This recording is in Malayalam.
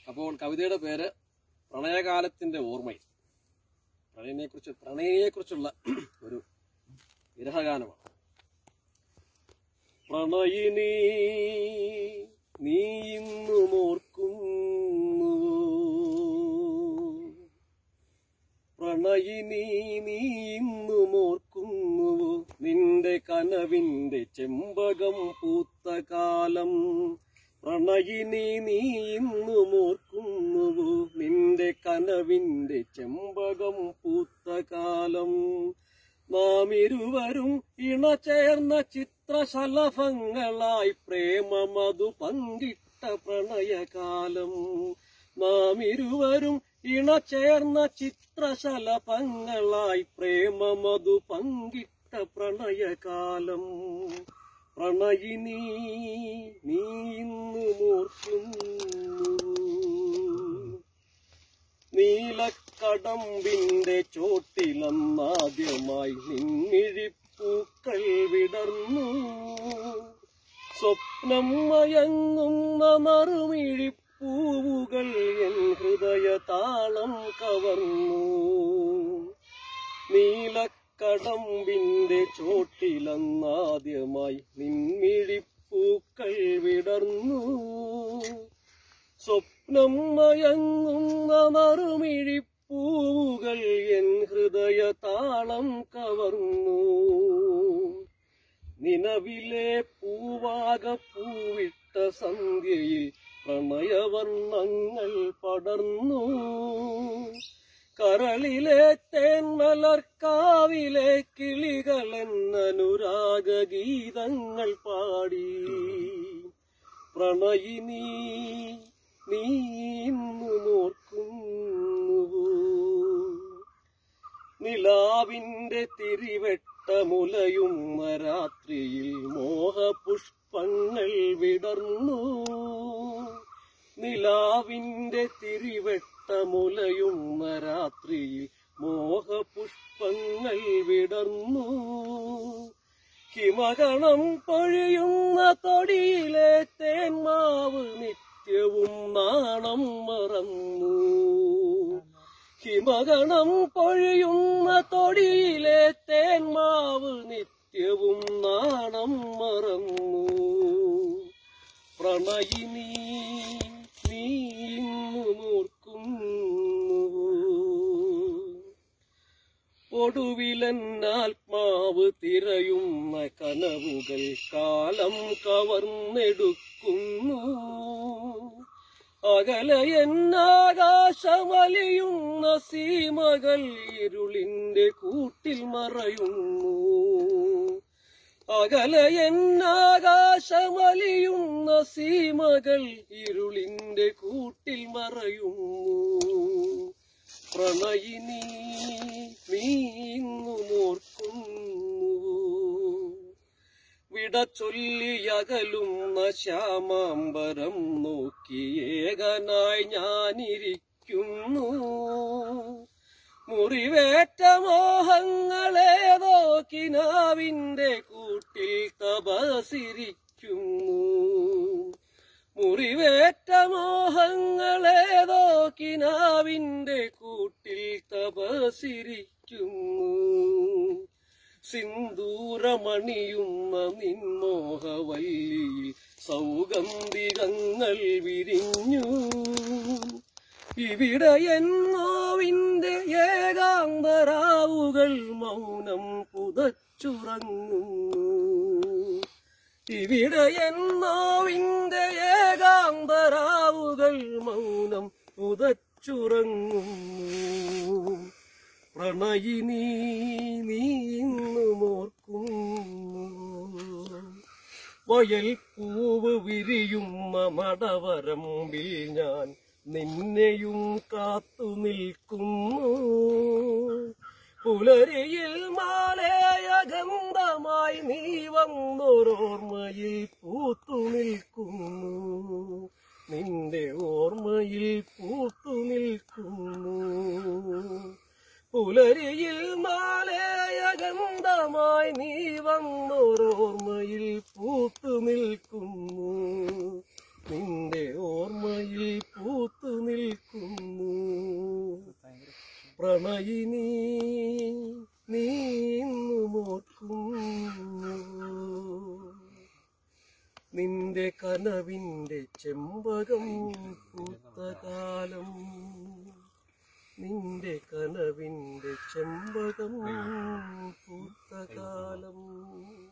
അപ്പോൾ കവിതയുടെ പേര് പ്രണയകാലത്തിന്റെ ഓർമ്മയിൽ പ്രണയിനെ കുറിച്ച് പ്രണയിനെ കുറിച്ചുള്ള ഒരു വിരഹഗാനമാണ് പ്രണയിനി നീ ഇന്നും ഓർക്കുന്നു പ്രണയിനി നീ ഇന്നും ഓർക്കുന്നുവോ നിന്റെ കനവിന്റെ ചെമ്പകം പൂത്ത കാലം പ്രണയിനി നീ ഇന്നും ഓർക്കുന്നുവോ നിന്റെ കനവിന്റെ ചെമ്പകം പൂത്ത കാലം നാം ഇരുവരും ഇണചേർന്ന ചിത്രശലഭങ്ങളായി പ്രേമമതു പങ്കിട്ട പ്രണയകാലം നാം ഇരുവരും ഇണചേർന്ന ചിത്രശലഭങ്ങളായി പ്രേമമതു പങ്കിട്ട പ്രണയകാലം പ്രണയിനി നീ ഇന്നു ഓർക്കുന്നു നീലക്കടമ്പിന്റെ ചോട്ടിലന്നാദ്യമായി നിന്നിഴിപ്പൂക്കൾ വിടർന്നു സ്വപ്നം മയങ്ങുന്ന നറുമിഴിപ്പൂവുകൾ എൻ ഹൃദയ താളം കവർന്നു നീലക്കടമ്പിന്റെ ചോട്ടിലന്നാദ്യമായി നിന്നിഴിപ്പൂക്കൾ വിടർന്നു സ്വപ്നം മയങ്ങുന്ന നറുമിഴിപ്പൂവുകൾ എൻ ഹൃദയ താളം കവർന്നു നിലവിലെ പൂവാക പൂവിട്ട സന്ധ്യയിൽ പ്രണയവർണ്ണങ്ങൾ പടർന്നു കരളിലെ തേന്മലർക്കാവിലെ കിളികളെന്നനുരാഗ ഗീതങ്ങൾ പാടി പ്രണയിനി നീ ഇന്നു നോർക്കുന്നു നിലാവിന്റെ തിരിവെട്ടമുലയുന്ന രാത്രിയിൽ മോഹപുഷ്പങ്ങൾ വിടർന്നു നിലാവിന്റെ തിരിവെട്ടമുലയുന്ന രാത്രിയിൽ മോഹപുഷ്പങ്ങൾ വിടർന്നു ഹിമകണം പൊഴിയുന്ന തൊടിയിലെ തേന്മാവ് നിത്യവും നാണം മറന്നു ഹിമകണം പൊഴിയുന്ന തൊടിയിലെ തേന്മാവ് നിത്യവും നാണം മറന്നു പ്രണയിനി നീ ഇന്നു നോർക്കുന്നു ഒടുവിലെന്നാത്മാവ് തിരയുന്ന കനവുകൾ കാലം കവർന്നെടുക്കുന്നു അകലെ എന്നാകാശമലിയുന്ന സീമകൾ ഇരുളിന്റെ കൂട്ടിൽ മറയുന്നു അകലെ എന്നാകാശമലിയുന്ന സീമകൾ ഇരുളിന്റെ കൂട്ടിൽ മറയുന്നു പ്രണയിനി നീ ഇന്നു ഓർക്കുന്നു വിട ചൊല്ലിയകലുന്ന ശ്യാമാംബരം നോക്കി ഏകനായി ഞാനിരിക്കുന്നു മുറിവേറ്റ മോഹങ്ങളേതോ കിനാവിന്റെ കൂട്ടിൽ തപസിരിക്കുന്നു മുറിവേറ്റ മോഹങ്ങളേതോ കിനാവിന്റെ കൂട്ടിൽ തപസിരിക്കുന്നു സിന്ദൂരമണിയുന്ന നിൻമോഹവല്ലിയിൽ സൗഗന്ധികങ്ങൾ വിരിഞ്ഞു ഇവിടെ എന്നോവിന്റെ ഏകാന്തരാവുകൾ മൗനം പുതച്ചുറങ്ങുന്നു ഇവിടെ എന്നോവിന്റെ ഏകാന്തരാവുകൾ മൗനം പുതച്ചുറങ്ങുന്നു പ്രണയിനി നീ ഇന്നും ഓർക്കുന്നു വയൽ പൂവ് വിരിയുന്ന മടവരമ്പിൽ ഞാൻ നിന്നെയും കാത്തു നിൽക്കുന്നു പുലരിയിൽ മാലയ ഗന്ധമായി നീ വന്നൊരോർമ്മയിൽ പൂത്തു നിൽക്കുന്നു നിന്റെ ഓർമ്മയിൽ പൂത്തു നിൽക്കുന്നു പുലരിയിൽ മാലയ ഗന്ധമായി നീ വന്നൊരോർമ്മയിൽ പൂത്തു നിൽക്കുന്നു നിന്റെ ഓർമ്മയിൽ പൂത്തു പ്രണയിനി നീന്നുമോർക്കുന്നു നിന്റെ കനവിന്റെ ചെമ്പകം പൂത്ത കാലം നിന്റെ കനവിന്റെ ചെമ്പകം പൂത്ത കാലം